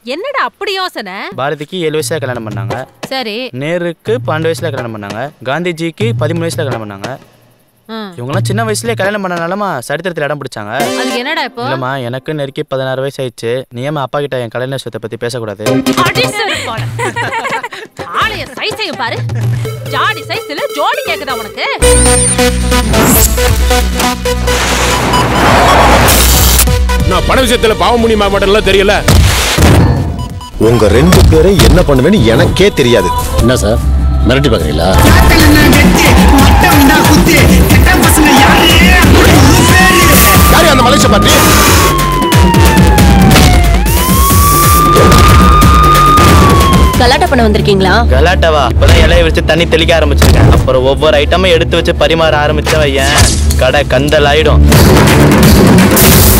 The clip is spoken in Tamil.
என்னடா அப்படி யோசனை பாரதிக்கு ஏழு வயசுல கல்யாணம் பண்ணாங்க சரி நேருக்கு பன்னெண்டு வயசுல கல்யாணம் பண்ணாங்க காந்திஜிக்கு பதிமூணு வயசுல கல்யாணம் பண்ணாங்க ம். இவங்கெல்லாம் சின்ன வயசுலயே கல்யாணம் பண்ணனாலமா சரித்திரத்தில் இடம் பிடிச்சாங்க அதுக்கு என்னடா இப்போ இல்லம்மா எனக்கு நெருக்கி பதினாறு வயசு ஆயிடுச்சு நீ ஏமா அப்பா கிட்ட என் கல்யாண விஷயத்தை பத்தி பேசக்கூடாது அடி செருப்பால. ஆளைய சைஸையும் பாரு ஜாடி சைஸ்ல ஜோடி கேக்குதா உனக்கு நான் பண விஷயத்துல பாவம் புண்ணியமா மாட்டேன்லாம் தெரியல உங்க ரெண்டு பேரும் என்ன பண்ணுவேன்னு எனக்கே தெரியாது என்ன சார் மிரட்டி பார்க்குறீங்களா யாரு அந்த மலேசியா பாட்டி கலாட்டா பண்ண வந்திருக்கீங்களா கலாட்டாவா இப்பதான் இலைய வச்சு தண்ணி தெளிக்க ஆரம்பிச்சிருக்கேன் அப்புறம் ஒவ்வொரு ஐட்டமும் எடுத்து வச்சு பரிமாற ஆரம்பிச்சவன் ஏன் கடை கந்தல் ஆயிடும்